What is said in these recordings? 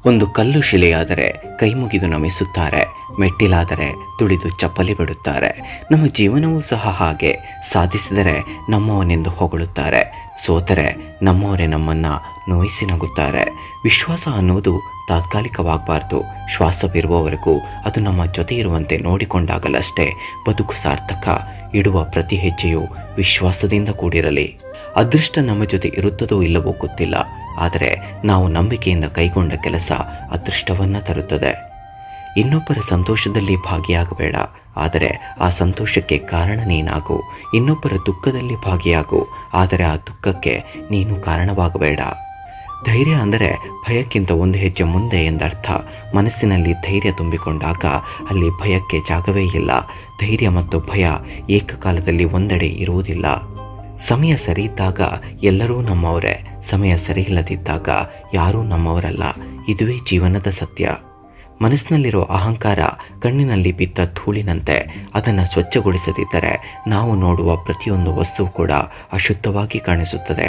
ಒಂದು ಕಲ್ಲು ಶಿಲೆಯಾದರೆ ಕೈ ಮುಗಿದು ನಮಿಸುತ್ತಾರೆ ಮೆಟ್ಟಿಲಾದರೆ ತುಳಿದು ಚಪ್ಪಲಿ ಬಿಡುತ್ತಾರೆ ನಮ್ಮ ಜೀವನವೂ ಸಹ ಹಾಗೆ ಸಾಧಿಸಿದರೆ ನಮ್ಮವನೆಂದು ಹೊಗಳುತ್ತಾರೆ ಸೋತರೆ ನಮ್ಮವರೇ ನಮ್ಮನ್ನು ನೋಯಿಸಿ ನಗುತ್ತಾರೆ ವಿಶ್ವಾಸ ಅನ್ನುವುದು ತಾತ್ಕಾಲಿಕವಾಗಬಾರ್ದು ಶ್ವಾಸವಿರುವವರೆಗೂ ಅದು ನಮ್ಮ ಜೊತೆ ಇರುವಂತೆ ನೋಡಿಕೊಂಡಾಗಲಷ್ಟೇ ಬದುಕು ಸಾರ್ಥಕ ಇಡುವ ಪ್ರತಿ ಹೆಜ್ಜೆಯು ವಿಶ್ವಾಸದಿಂದ ಕೂಡಿರಲಿ ಅದೃಷ್ಟ ನಮ್ಮ ಜೊತೆ ಇರುತ್ತದೋ ಇಲ್ಲವೋ ಗೊತ್ತಿಲ್ಲ ಆದರೆ ನಾವು ನಂಬಿಕೆಯಿಂದ ಕೈಗೊಂಡ ಕೆಲಸ ಅದೃಷ್ಟವನ್ನು ತರುತ್ತದೆ ಇನ್ನೊಬ್ಬರ ಸಂತೋಷದಲ್ಲಿ ಭಾಗಿಯಾಗಬೇಡ ಆದರೆ ಆ ಸಂತೋಷಕ್ಕೆ ಕಾರಣ ನೀನಾಗು ಇನ್ನೊಬ್ಬರ ದುಃಖದಲ್ಲಿ ಭಾಗಿಯಾಗು ಆದರೆ ಆ ದುಃಖಕ್ಕೆ ನೀನು ಕಾರಣವಾಗಬೇಡ ಧೈರ್ಯ ಅಂದರೆ ಭಯಕ್ಕಿಂತ ಒಂದು ಹೆಜ್ಜೆ ಮುಂದೆ ಎಂದರ್ಥ ಮನಸ್ಸಿನಲ್ಲಿ ಧೈರ್ಯ ತುಂಬಿಕೊಂಡಾಗ ಅಲ್ಲಿ ಭಯಕ್ಕೆ ಜಾಗವೇ ಇಲ್ಲ ಧೈರ್ಯ ಮತ್ತು ಭಯ ಏಕಕಾಲದಲ್ಲಿ ಒಂದೆಡೆ ಇರುವುದಿಲ್ಲ ಸಮಯ ಸರಿ ಇದ್ದಾಗ ಎಲ್ಲರೂ ನಮ್ಮವರೇ ಸಮಯ ಸರಿಯಿಲ್ಲದಿದ್ದಾಗ ಯಾರೂ ನಮ್ಮವರಲ್ಲ ಇದುವೇ ಜೀವನದ ಸತ್ಯ ಮನಸ್ಸಿನಲ್ಲಿರೋ ಅಹಂಕಾರ ಕಣ್ಣಿನಲ್ಲಿ ಬಿದ್ದ ಧೂಳಿನಂತೆ ಅದನ್ನು ಸ್ವಚ್ಛಗೊಳಿಸದಿದ್ದರೆ ನಾವು ನೋಡುವ ಪ್ರತಿಯೊಂದು ವಸ್ತುವು ಕೂಡ ಅಶುದ್ಧವಾಗಿ ಕಾಣಿಸುತ್ತದೆ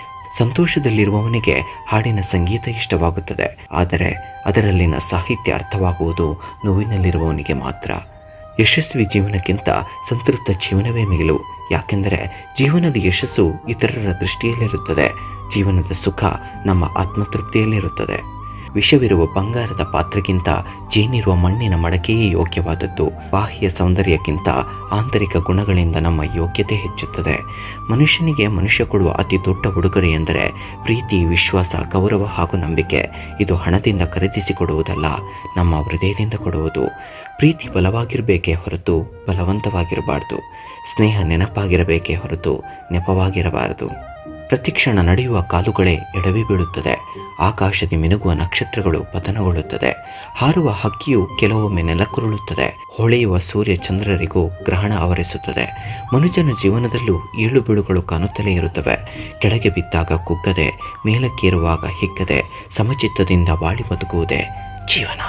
ಸಂತೋಷದಲ್ಲಿರುವವನಿಗೆ ಹಾಡಿನ ಸಂಗೀತ ಇಷ್ಟವಾಗುತ್ತದೆ ಆದರೆ ಅದರಲ್ಲಿನ ಸಾಹಿತ್ಯ ಅರ್ಥವಾಗುವುದು ನೋವಿನಲ್ಲಿರುವವನಿಗೆ ಮಾತ್ರ ಯಶಸ್ವಿ ಜೀವನಕ್ಕಿಂತ ಸಂತೃಪ್ತ ಜೀವನವೇ ಮಿಗಿಲು ಯಾಕೆಂದರೆ ಜೀವನದ ಯಶಸ್ಸು ಇತರರ ದೃಷ್ಟಿಯಲ್ಲಿರುತ್ತದೆ ಜೀವನದ ಸುಖ ನಮ್ಮ ಆತ್ಮತೃಪ್ತಿಯಲ್ಲಿರುತ್ತದೆ ವಿಷವಿರುವ ಬಂಗಾರದ ಪಾತ್ರಕ್ಕಿಂತ ಜೇನಿರುವ ಮಣ್ಣಿನ ಮಡಕೆಯೇ ಯೋಗ್ಯವಾದದ್ದು ಬಾಹ್ಯ ಸೌಂದರ್ಯಕ್ಕಿಂತ ಆಂತರಿಕ ಗುಣಗಳಿಂದ ನಮ್ಮ ಯೋಗ್ಯತೆ ಹೆಚ್ಚುತ್ತದೆ ಮನುಷ್ಯನಿಗೆ ಮನುಷ್ಯ ಕೊಡುವ ಅತಿ ದೊಡ್ಡ ಉಡುಗೊರೆ ಎಂದರೆ ಪ್ರೀತಿ ವಿಶ್ವಾಸ ಗೌರವ ಹಾಗೂ ನಂಬಿಕೆ ಇದು ಹಣದಿಂದ ಖರೀದಿಸಿಕೊಡುವುದಲ್ಲ ನಮ್ಮ ಹೃದಯದಿಂದ ಕೊಡುವುದು ಪ್ರೀತಿ ಬಲವಾಗಿರಬೇಕೇ ಹೊರತು ಬಲವಂತವಾಗಿರಬಾರ್ದು ಸ್ನೇಹ ನೆನಪಾಗಿರಬೇಕೇ ಹೊರತು ನೆಪವಾಗಿರಬಾರದು ಪ್ರತಿಕ್ಷಣ ನಡೆಯುವ ಕಾಲುಗಳೇ ಎಡವಿ ಬೀಳುತ್ತದೆ ಆಕಾಶದಿ ಮಿನುಗುವ ನಕ್ಷತ್ರಗಳು ಪತನಗೊಳ್ಳುತ್ತದೆ ಹಾರುವ ಹಕ್ಕಿಯು ಕೆಲವೊಮ್ಮೆ ನೆಲಕ್ಕುರುಳುತ್ತದೆ ಹೊಳೆಯುವ ಸೂರ್ಯ ಚಂದ್ರರಿಗೂ ಗ್ರಹಣ ಆವರಿಸುತ್ತದೆ ಮನುಜನ ಜೀವನದಲ್ಲೂ ಏಳು ಬೀಳುಗಳು ಕಾಣುತ್ತಲೇ ಇರುತ್ತವೆ ಕೆಳಗೆ ಬಿದ್ದಾಗ ಕುಗ್ಗದೆ ಮೇಲಕ್ಕೇರುವಾಗ ಹಿಗ್ಗದೆ ಸಮಚಿತ್ತದಿಂದ ಬಾಳಿ ಬದುಕುವುದೇ ಜೀವನ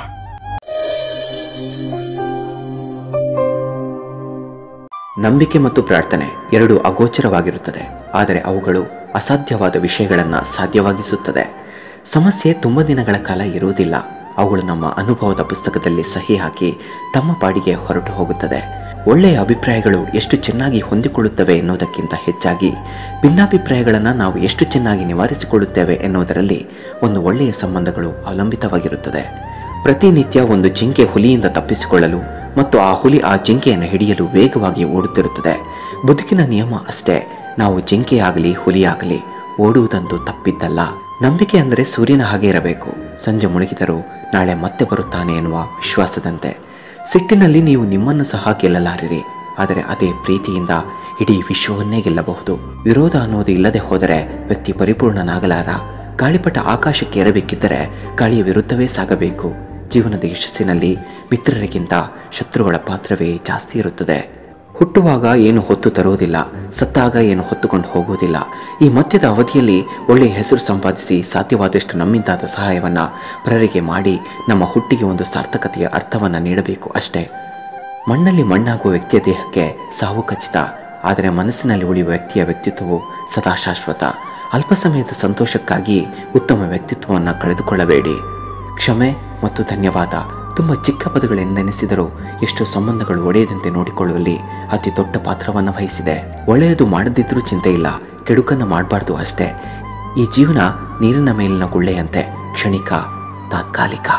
ನಂಬಿಕೆ ಮತ್ತು ಪ್ರಾರ್ಥನೆ ಎರಡು ಅಗೋಚರವಾಗಿರುತ್ತದೆ ಆದರೆ ಅವುಗಳು ಅಸಾಧ್ಯವಾದ ವಿಷಯಗಳನ್ನು ಸಾಧ್ಯವಾಗಿಸುತ್ತದೆ ಸಮಸ್ಯೆ ತುಂಬ ದಿನಗಳ ಕಾಲ ಇರುವುದಿಲ್ಲ ಅವುಗಳು ನಮ್ಮ ಅನುಭವದ ಪುಸ್ತಕದಲ್ಲಿ ಸಹಿ ಹಾಕಿ ತಮ್ಮ ಪಾಡಿಗೆ ಹೊರಟು ಹೋಗುತ್ತದೆ ಒಳ್ಳೆಯ ಅಭಿಪ್ರಾಯಗಳು ಎಷ್ಟು ಚೆನ್ನಾಗಿ ಹೊಂದಿಕೊಳ್ಳುತ್ತವೆ ಎನ್ನುವುದಕ್ಕಿಂತ ಹೆಚ್ಚಾಗಿ ಭಿನ್ನಾಭಿಪ್ರಾಯಗಳನ್ನು ನಾವು ಎಷ್ಟು ಚೆನ್ನಾಗಿ ನಿವಾರಿಸಿಕೊಳ್ಳುತ್ತೇವೆ ಎನ್ನುವುದರಲ್ಲಿ ಒಂದು ಒಳ್ಳೆಯ ಸಂಬಂಧಗಳು ಅವಲಂಬಿತವಾಗಿರುತ್ತದೆ ಪ್ರತಿನಿತ್ಯ ಒಂದು ಜಿಂಕೆ ಹುಲಿಯಿಂದ ತಪ್ಪಿಸಿಕೊಳ್ಳಲು ಮತ್ತು ಆ ಹುಲಿ ಆ ಜಿಂಕೆಯನ್ನು ಹಿಡಿಯಲು ವೇಗವಾಗಿ ಓಡುತ್ತಿರುತ್ತದೆ ಬದುಕಿನ ನಿಯಮ ಅಷ್ಟೇ ನಾವು ಜಿಂಕೆಯಾಗಲಿ ಹುಲಿಯಾಗಲಿ ಓಡುವುದಂತೂ ತಪ್ಪಿದ್ದಲ್ಲ ನಂಬಿಕೆ ಅಂದರೆ ಸೂರ್ಯನ ಹಾಗೆ ಇರಬೇಕು ಸಂಜೆ ಮುಳುಗಿದರೂ ನಾಳೆ ಮತ್ತೆ ಬರುತ್ತಾನೆ ಎನ್ನುವ ವಿಶ್ವಾಸದಂತೆ ಸಿಟ್ಟಿನಲ್ಲಿ ನೀವು ನಿಮ್ಮನ್ನು ಸಹ ಗೆಲ್ಲಲಾರಿರಿ ಆದರೆ ಅದೇ ಪ್ರೀತಿಯಿಂದ ಇಡೀ ವಿಶ್ವವನ್ನೇ ಗೆಲ್ಲಬಹುದು ವಿರೋಧ ಅನ್ನೋದು ಇಲ್ಲದೆ ಹೋದರೆ ವ್ಯಕ್ತಿ ಪರಿಪೂರ್ಣನಾಗಲಾರ ಗಾಳಿಪಟ ಆಕಾಶಕ್ಕೆ ಏರಬೇಕಿದ್ದರೆ ಗಾಳಿಯ ವಿರುದ್ಧವೇ ಸಾಗಬೇಕು ಜೀವನದ ಯಶಸ್ಸಿನಲ್ಲಿ ಮಿತ್ರರಿಗಿಂತ ಶತ್ರುಗಳ ಪಾತ್ರವೇ ಜಾಸ್ತಿ ಇರುತ್ತದೆ ಹುಟ್ಟುವಾಗ ಏನು ಹೊತ್ತು ತರುವುದಿಲ್ಲ ಸತ್ತಾಗ ಏನು ಹೊತ್ತುಕೊಂಡು ಹೋಗುವುದಿಲ್ಲ ಈ ಮಧ್ಯದ ಅವಧಿಯಲ್ಲಿ ಒಳ್ಳೆಯ ಹೆಸರು ಸಂಪಾದಿಸಿ ಸಾಧ್ಯವಾದಷ್ಟು ನಮ್ಮಿಂದಾದ ಸಹಾಯವನ್ನು ಪರರಿಗೆ ಮಾಡಿ ನಮ್ಮ ಹುಟ್ಟಿಗೆ ಒಂದು ಸಾರ್ಥಕತೆಯ ಅರ್ಥವನ್ನು ನೀಡಬೇಕು ಅಷ್ಟೇ ಮಣ್ಣಲ್ಲಿ ಮಣ್ಣಾಗುವ ವ್ಯಕ್ತಿಯ ದೇಹಕ್ಕೆ ಸಾವು ಖಚಿತ ಆದರೆ ಮನಸ್ಸಿನಲ್ಲಿ ಉಳಿಯುವ ವ್ಯಕ್ತಿಯ ವ್ಯಕ್ತಿತ್ವವು ಸದಾ ಶಾಶ್ವತ ಅಲ್ಪ ಸಮಯದ ಸಂತೋಷಕ್ಕಾಗಿ ಉತ್ತಮ ವ್ಯಕ್ತಿತ್ವವನ್ನು ಕಳೆದುಕೊಳ್ಳಬೇಡಿ ಕ್ಷಮೆ ಮತ್ತು ಧನ್ಯವಾದ ತುಂಬ ಚಿಕ್ಕ ಪದಗಳೆಂದೆನಿಸಿದರೂ ಎಷ್ಟು ಸಂಬಂಧಗಳು ಒಡೆಯದಂತೆ ನೋಡಿಕೊಳ್ಳುವಲ್ಲಿ ಅತಿ ದೊಡ್ಡ ಪಾತ್ರವನ್ನು ವಹಿಸಿದೆ ಒಳ್ಳೆಯದು ಮಾಡದಿದ್ರೂ ಚಿಂತೆ ಇಲ್ಲ ಕೆಡುಕನ್ನು ಮಾಡಬಾರ್ದು ಅಷ್ಟೇ ಈ ಜೀವನ ನೀರಿನ ಮೇಲಿನ ಗುಳ್ಳೆಯಂತೆ ಕ್ಷಣಿಕ ತಾತ್ಕಾಲಿಕ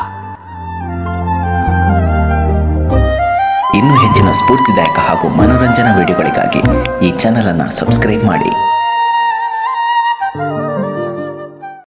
ಇನ್ನೂ ಹೆಚ್ಚಿನ ಸ್ಫೂರ್ತಿದಾಯಕ ಹಾಗೂ ಮನೋರಂಜನಾ ವಿಡಿಯೋಗಳಿಗಾಗಿ ಈ ಚಾನಲ್ ಅನ್ನು ಸಬ್ಸ್ಕ್ರೈಬ್ ಮಾಡಿ